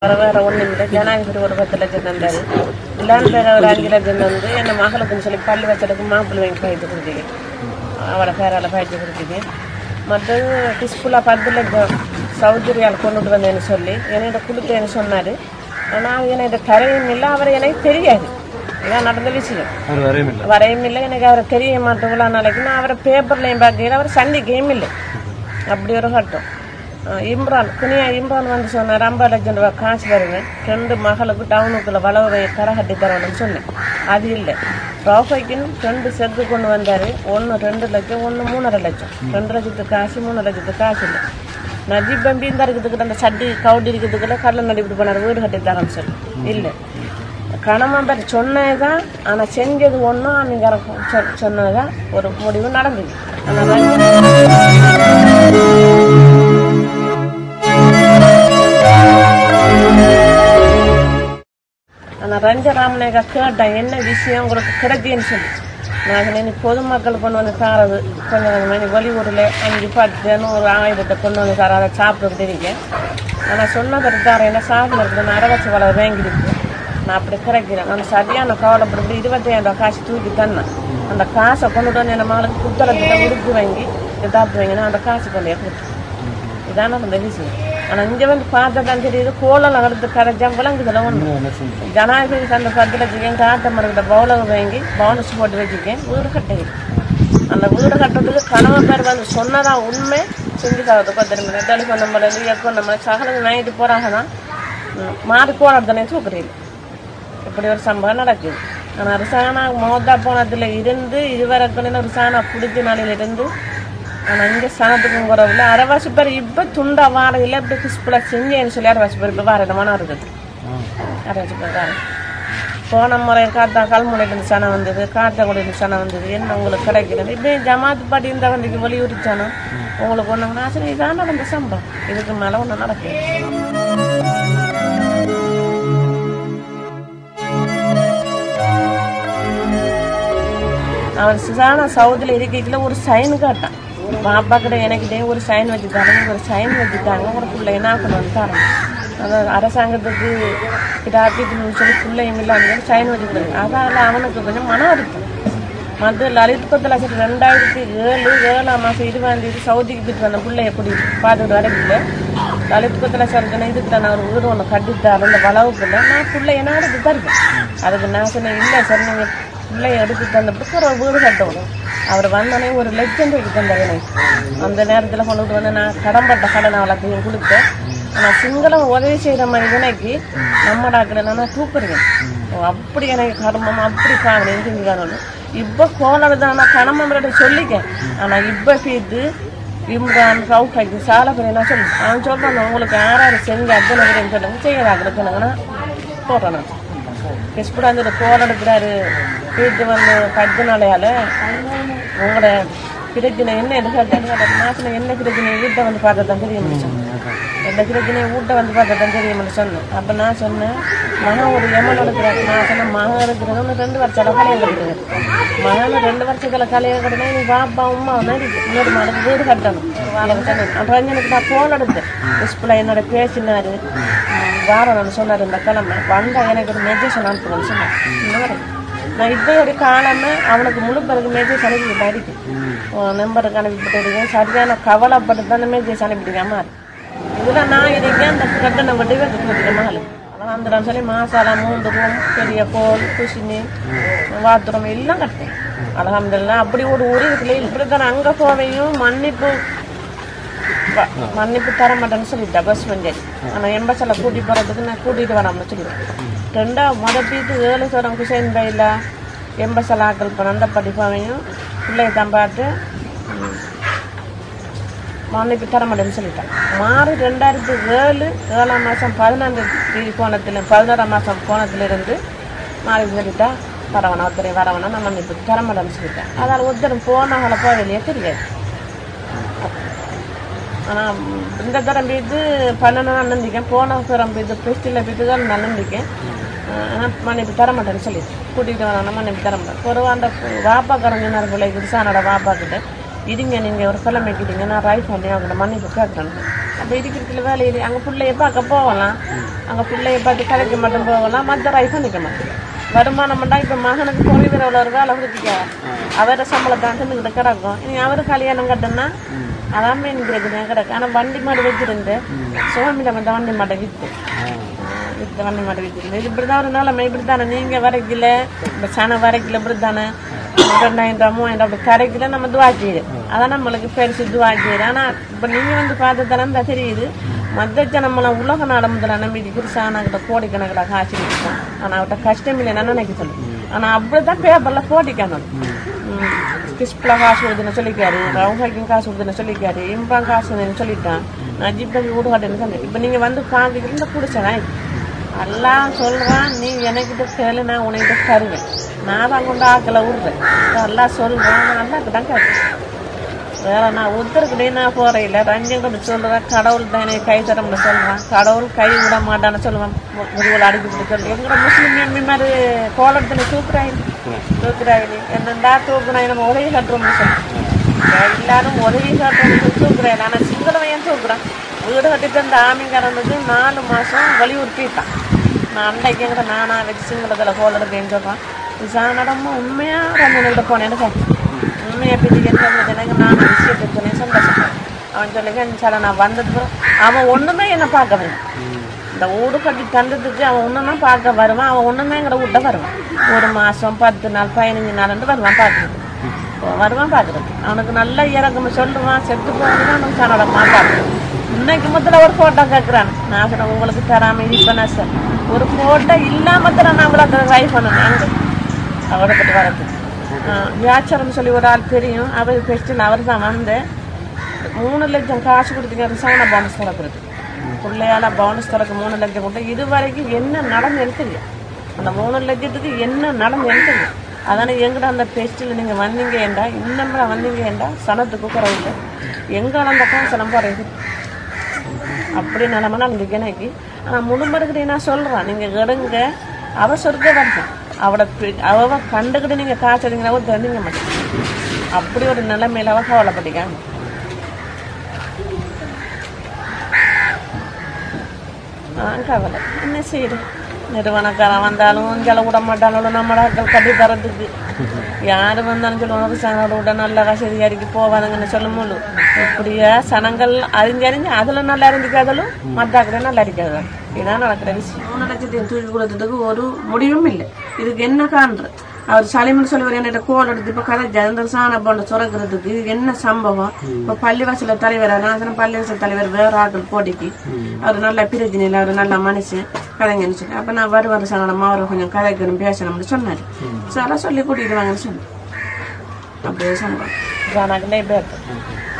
வேற வேற ஒன்றும் இல்லை ஜனாதிபதி ஒரு பத்து லட்சம் தந்தாரு இல்லான் பேர் ஒரு அஞ்சு லட்சம் தந்து என்ன மகளுக்குன்னு சொல்லி பள்ளி வச்சதுக்கு மாப்பிள்ளை வாங்கி பயிற்சி கொடுத்தீங்க அவரை பேரால் பயிற்சி கொடுத்தீங்க மற்றது டிஸ்புலாக பத்து லட்சம் சௌகரியால் கொண்டுட்டு வந்தேன்னு சொல்லி என்னோட கொடுத்தேன்னு சொன்னார் ஆனால் என்னோட தரையும் இல்லை அவர் எனக்கு தெரியாது இதான் நடந்த விஷயம் அவர் வரையும் இல்லை வரையும் இல்லை எனக்கு அவரை தெரிய மாட்டோம் இவ்வளோ நாளைக்கு நான் அவரை பேப்பர்லையும் பார்க்கல அவர் சந்திக்கையும் இல்லை அப்படி ஒரு கட்டம் அஹ் இம்ரான் குனியா இம்ரான் வந்து சொன்னார் ஐம்பது லட்சம் ரூபாய் காசு வருங்க ரெண்டு மகளுக்கு டவுனுக்குள்ள வளவை கரை கட்டி தரணும்னு சொன்னேன் அது இல்லை ப்ராஃபைக்குன்னு ரெண்டு செக்கு கொண்டு வந்தார் ஒன்று ரெண்டு லட்சம் ஒன்று மூணரை லட்சம் ரெண்டு லட்சத்துக்கு காசு மூணு லட்சத்துக்கு காசு இல்லை நஜீப் பம்பி இந்த இருக்கிறதுக்கு அந்த சட்டி கவுடி இருக்கிறதுக்குள்ள கடலை நடிப்பிட்டு போனார் வீடு கட்டி தரேன்னு சொல்லி இல்லை கணவன் பேர் சொன்னதுதான் ஆனா செஞ்சது ஒன்றும் அன்னைக்கு சொ- சொன்னதுதான் ஒரு முடிவு நடந்தது ஆனா ரஞ்சன் ஆனா ரஞ்சராமனேக்கா கேட்டேன் என்ன விஷயம் உங்களுக்கு கிடைக்குன்னு சொல்லி நான் நீ பொதுமக்கள் கொண்டு வந்து தாரது கொஞ்சம் கொஞ்சமாக நீ வெளியூரில் அஞ்சு பத்து நூறு ஆயிரத்தை கொண்டு வந்து தர அதை சாப்பிட்டு இருக்கேன் ஆனால் சொன்னதை தரேன் என்ன சாப்பிட்டு நான் அரவச்சு வளர வாங்கிருக்கு நான் அப்படி கிடைக்கிறேன் நான் சரியான கவலைப்பட்டு இருபத்தையாயிரம் ரூபாய் காசு தூக்கி தந்தேன் அந்த காசை கொண்டுட்டு வந்து என் மகளுக்கு புத்தகத்தை உடுப்பு வாங்கி இதாப்பு வாங்கி நான் அந்த காசு கொண்டு கொடுத்தேன் இதான அந்த விஷயம் ஆனால் இங்கே வந்து பார்த்தா தான் தெரியுது கோலம் எடுத்து கரைச்சா விளங்குதுல ஒன்று என்ன சொல்லுங்க ஜனாதிபதி தந்த பத்து லட்சம் காட்ட மரக்கிட்ட பவுலகம் வாங்கி போனஸ் போட்டு வச்சுக்கேன் வீடு கட்டுங்க அந்த வீடு கட்டுறதுக்கு கணவன் பேர் வந்து சொன்னதா உண்மை செஞ்சு தரது பத்திரமே டெலிஃபோன் நம்பர் இருந்து எக்கோ நம்பர் சகலம் வாங்கிட்டு போறாங்க தான் ம், மாறி போனதுனே தூக்குறீங்க இப்படி ஒரு சம்பவம் நடக்குது ஆனால் ரிசானா மோதா போனதுல இருந்து இதுவரைக்கும் ரிசானா பிடிச்ச நாளில இருந்து ஆனால் இங்கே சனத்துக்கும் குறவில் அரைவாசி பேர் இப்போ துண்டா வாரையில் இப்படி கிஸ்பில் செஞ்சேன்னு சொல்லி அரைவாசி பேர் இப்போ வார இடமான இருக்குது அரைவாசி பேர் வாரம் போன முறை காத்தா கல்முனைக்கு சனம் வந்தது காத்தாக்குடியில் சனம் வந்தது என்ன உங்களுக்கு கிடைக்கிறது இப்போ ஜமாத் பாட்டி இந்த வண்டிக்கு வெளியூர் சனம் உங்களுக்கு ஒன்றுங்கன்னா சரி இதான் நடந்த சம்பவம் இதுக்கு மேலே ஒன்றும் நடக்குது அவன் சுசானா சவுதியில் இருக்கைக்குள்ள ஒரு சைன் காட்டான் பாப்பா கிட்ட எனக்கிட்டே ஒரு சைன் வச்சு தரேன் ஒரு சைன் வச்சு தாங்க ஒரு பிள்ளை என்ன கொண்டு வந்து தரேன் அதாவது அரசாங்கத்துக்கு இதாக்கிட்டு சொல்லி பிள்ளையும் இல்லாமல் சைன் வச்சு கொடுங்க அதால அவனுக்கு கொஞ்சம் மன அழுத்தம் மற்ற லலித் கொத்தலாசர் ரெண்டாயிரத்தி ஏழு ஏழாம் மாதம் இருபதாம் தேதி சவுதிக்கு போயிட்டு வந்த பிள்ளைய கூடி பார்த்துட்டு வரைக்குள்ள லலித் கொத்தலாசருக்கு இதுக்கு நான் ஒரு வீடு ஒன்று கட்டித்தார் அந்த வளவுக்குள்ள நான் பிள்ளை என்ன எடுத்து தருவேன் அதுக்கு நான் சொன்னேன் இல்லை சார் நீங்கள் பிள்ளைய எடுத்து தந்தப்பட்டு ஒரு வீடு கட்டணும் அவர் வந்தோடனே ஒரு லட்சம் ரூபாய்க்கு தந்தார் எனக்கு அந்த நேரத்தில் கொண்டுட்டு வந்து நான் கடன்பட்ட கடனை வளர்த்தையும் கொடுத்தேன் ஆனால் சிங்களம் உதவி செய்கிற மனிதனைக்கு நம்ம டாக்டர் நான் தூக்குறேன் ஓ, அப்படி எனக்கு கர்மம் அப்படி காரணம் செஞ்சு காரணம் இப்போ கோலர் தான் நான் கணமன் சொல்லிக்கேன் ஆனால் இப்போ இது இம்ரான் ரவுஃபைக்கு சாலை பேர் நான் சொல்லி அவன் சொல்கிறான் உங்களுக்கு யாராரு செஞ்சு அத்தனை பேரையும் சொல்லுங்க செய்யறாங்க சொன்னாங்கன்னா போடுறேன் நான் கிறிஸ்புடா வந்து கோல் எடுக்கிறாரு வீட்டு வந்து பத்து நாளையால உங்களோட பிரச்சனை என்ன எது கேட்டாங்க மாசம் என்ன பிரச்சனை வீட்டை வந்து பார்த்தா தான் தெரியும் சொன்னேன் எந்த பிரச்சனையும் வீட்டை வந்து பார்த்தா தான் தெரியும் சொன்னேன் அப்போ நான் சொன்னேன் மகன் ஒரு எமன் எடுக்கிறாரு நான் சொன்னேன் மகன் எடுக்கிறது ஒன்று ரெண்டு வருஷம் கலையம் கட்டுறது மகன் ரெண்டு வருஷத்துல கலையம் கட்டினா நீ பாப்பா உமா வந்து இன்னொரு மாடுக்கு வீடு கட்டணும் வாழை சொன்னேன் அப்போ ரஞ்சனுக்கு நான் ஃபோன் எடுத்தேன் கிறிஸ்புல என்னோட பேசினாரு வாரம் சொன்னார் இந்த கிழமை வந்தா எனக்கு ஒரு மெசேஜ் அனுப்புறேன்னு சொன்னேன் இந்த மாதிரி நான் இப்போ ஒரு காணாம அவனுக்கு முழு பிறகு மெசேஜ் அனுப்பிட்டு இருக்கு நம்பருக்கு அனுப்பிட்டு இருக்கேன் சரியான கவலைப்பட்டு தான் மெசேஜ் அனுப்பிட்டு அம்மா இதில் நான் இருக்கேன் அந்த கட்டணம் விட்டு வைக்கிறேன் மகள் அதான் அந்த சொல்லி மாசாலா மூன்று ரூம் பெரிய கோல் குஷினி பாத்ரூம் எல்லாம் கட்டேன் அலமதுல்லா அப்படி ஒரு ஊர் இருக்குல்ல இப்படி தான் அங்கே போவையும் மன்னிப்பு வ- மன்னிப்பு தர மாட்டேன்னு சொல்லிட்டா பஸ் பஞ்சாயத்து ஆனால் எம்பசில் கூட்டி போகிறதுக்கு நான் கூட்டிகிட்டு வராமல் சொல்லிடுவேன் ரெண்டா முத பீத்து ஏழு சரம் குசைன் பையில் எம்பசில் ஆக்கள் பண்ண அந்த படிப்பாவையும் பிள்ளைய தான் பார்த்து ம், மன்னிப்பு தர மாட்டேன்னு சொல்லிட்டேன் மாறி ரெண்டாயிரத்தி ஏழு ஏழாம் மாதம் பதினொன்று தேதி கோணத்தில் பதினோராம் மாதம் கோணத்திலிருந்து மாறி சொல்லிட்டா வரவனா ஒருத்தரை வரவனா நான் மன்னிப்பு தர மாட்டேன்னு சொல்லிட்டேன் அதால் ஒருத்தரும் போனவங்களை போக வெளியே தெரியாது ஆனால் இந்த தரம் போய்த்து பன்னெண்டு நாள் நம்பிக்கேன் போன தரம் போய்த்து ஃபெஸ்டில் போய்த்து தான் நான் நம்பிக்கேன் ஆனால் மன்னிப்பு தர மாட்டேன்னு சொல்லி கூட்டிகிட்டு வந்தாங்கன்னா மன்னிப்பு தர மாட்டேன் ஒரு அந்த வாப்பா கரஞ்சினார் பிள்ளை கிருஷ்ணனோட வாப்பா கிட்ட இருங்க நீங்கள் ஒரு கிழமைக்கிட்டீங்க நான் ரைட் பண்ணி அவங்கள்ட்ட மன்னிப்பு கேட்குறேன் அப்போ இருக்கிறதுல வேலையில் அங்கே பிள்ளைய பார்க்க போகலாம் அங்கே பிள்ளைய பார்த்து கதைக்க மட்டும் போகலாம் மற்ற ரைஃப் பண்ணிக்க மாட்டோம் வருமானம் பண்ணா இப்போ மகனுக்கு குறைவிற ஒரு வேலை கொடுத்துக்க அவரை சம்பளத்தான் தின்னுக்கிட்டு கிடக்கும் இனி அவரு கல்யாணம் கட்டுனா அதான் மீன் பிரச்சனை கிடக்கு ஆனால் வண்டி மாடு வச்சிருந்து சுகமிடம் வந்து வண்டி மாட்டை விற்று விற்று வண்டி மாட்டை விற்று இது இப்படி தான் ஒரு நிலைமை இப்படி தானே நீங்கள் வரைக்கல இந்த சனம் வரைக்கல இப்படி தானே ரெண்டாயிரம் ரூபா மூவாயிரம் அப்படி கரைக்கல நம்ம துவா செய்யுது அதான் நம்மளுக்கு பெருசு துவா செய்யுது ஆனால் இப்போ நீங்கள் வந்து பார்த்து தரம் தான் தெரியுது மற்ற ஜனமெல்லாம் உலக நாடு முதல்ல நம்பி கிருஷ்ணாகிட்ட கோடிக்கணக்கில் காசு கொடுப்போம் ஆனால் அவட்ட கஷ்டம் இல்லை நான் நினைக்க சொல்லு ஆனால் அப்படிதான் பேப்பரில் போட்டிக்கணும் கிறிஸ்பில் காசு கொடுதுன்னு சொல்லிக்காரு ரவுஹாய்க்கும் காசு கொடுதுன்னு சொல்லிக்காரு இம்பான் காசுன்னு சொல்லிட்டான் நான் ஜிப்டக்கு வீடுகாட்டுன்னு சொன்னேன் இப்போ நீங்கள் வந்து பார்க்குறீங்க பிடிச்சதா எல்லாம் சொல்றான் நீ எனக்கிட்ட கேளு நான் உனக்கிட்ட தருவேன் நான் தான் கொண்டு ஆக்கல விடுறேன் எல்லாம் சொல்றான் நான் நல்லா தான் கேட்பேன் வேற நான் ஒருத்தருக்கிட்டே நான் போறேன் இல்லை ரஞ்சன் கொண்டு சொல்றேன் கடவுள் தான் எனக்கு கை தரம்னு சொல்றான் கடவுள் கை விட மாட்டான்னு சொல்லுவான் முதுகுல அடிக்கிட்டு சொல்லி எங்கட முஸ்லீம் எம்மி மாதிரி கோலத்துல தூக்குறாங்க தூக்குறாங்க என்னண்டா தூக்குறாங்க நம்ம உதவி கட்டுறோம்னு சொல்லி எல்லாரும் உதவி காட்டுறோம்னு தூக்குறாங்க ஆனா சிங்களவன் ஏன் தூக்குறான் வீடு கட்டிட்டு அந்த ஆமிங்காரனுக்கு நாலு மாசம் வலியுறுத்திட்டான் நான் அன்னைக்கு எங்கிட்ட நானா வச்சு சிங்களத்தில் கோல் எடுக்கேன்னு சொல்றான் விசாரணமா உண்மையா ரஞ்சனிட்ட போனேன்னு கேட்டேன் உண்மையை பற்றி என்ன எனக்கு நான் விஷயத்தை சொன்னேன் சந்தோஷப்பட்டேன் அவன் சொல்லுங்க சார் நான் வந்ததுக்கு அவன் ஒண்ணுமே என்னை பார்க்க வேண்டாம் இந்த வீடு கட்டி தந்ததுக்கு அவன் ஒன்றுனா பார்க்க வருவான் அவன் ஒன்றுமே எங்களை விட்ட வருவான் ஒரு மாசம் பத்து நாள் பதினஞ்சு நாள்னு வருவான் பார்க்குறது வருவான் பார்க்குறது அவனுக்கு நல்ல இறக்கம் சொல்லுவான் செத்து போகணும்னு அவனுக்கு தன்னோட மாட்டான் இன்னைக்கு முதல்ல ஒரு ஃபோட்டோ கேட்குறான் நான் சொன்னேன் உங்களுக்கு தராம இருப்பேனா சார் ஒரு ஃபோட்டோ இல்லாம தான் நான் அவ்வளோ ட்ரை பண்ணேன் நாங்கள் அவடப்பட்டு வரது வியாச்சாரம் சொல்லி ஒரு ஆள் தெரியும் அவர் பெஸ்டில் அவர் தான் வந்து மூணு லட்சம் காசு கொடுத்துக்க சவன போனஸ் திறக்கிறது பிள்ளையால போனஸ் திறக்க மூணு லட்சம் கொடுத்து இது வரைக்கும் என்ன நடந்ததுன்னு தெரியும் அந்த மூணு லட்சத்துக்கு என்ன நடந்ததுன்னு தெரியும் அதனால் எங்கிட்ட அந்த பெஸ்ட்டில் நீங்கள் வந்தீங்க ஏண்டா இன்னும் வந்தீங்க ஏண்டா சனத்துக்கு குறையில்லை எங்கே அந்த காசு நம்ம குறையுது அப்படி நிலமை நடந்துக்கு எனக்கு ஆனால் முழுமருக்கிட்ட நான் சொல்கிறேன் நீங்கள் எடுங்க அவ சொர்க்க வரணும் அவட பி- அவ கண்டுக்கிட்டு நீங்கள் காசு எடுங்கன்னா கூட தெரிஞ்சுக்க மாட்டேன் அப்படி ஒரு நிலைமையில அவ கவலைப்பட்டிக்காங்க ஆ கவலை என்ன செய்யுது நிறுவனக்காரன் வந்தாலும் ஜல விட மாட்டாலும் நம்ம கட்டி தரதுக்கு யாரு வந்தாலும் சொல்லுவாங்க சனோட விட நல்ல கசதியாரிக்கு போவானுங்கன்னு சொல்லும் போது இப்படியா சனங்கள் அறிஞ்சறிஞ்சு அதுல நல்லா இருந்துக்காதலும் மத்தாக்கிட்ட நல்லா இருக்காது இதான் நடக்கிற விஷயம் மூணு லட்சத்தையும் தூக்கி கொடுத்ததுக்கு ஒரு முடிவும் இல்லை இதுக்கு என்ன காண்ற அவர் சலிமன் சொல்லி என்கிட்ட கோல் எடுத்து இப்ப கதை ஜெயந்த சாண போன்ற சுரக்கிறதுக்கு இது என்ன சம்பவம் இப்ப பள்ளிவாசல தலைவர் நான் சொன்ன பள்ளிவாசல் தலைவர் வேற ஆட்கள் போட்டிக்கு அவர் நல்ல பிரச்சனையில் அவர் நல்ல மனுஷன் கதைங்கன்னு சொல்லி அப்ப நான் வருவார் சாணம் அவரை கொஞ்சம் கதைக்கணும் பேசணும்னு சொன்னாரு சில சொல்லி கூட்டிட்டு வாங்கன்னு சொன்னேன் அப்படியே சொன்னேன் ஜானாக்குள்ளே பேர்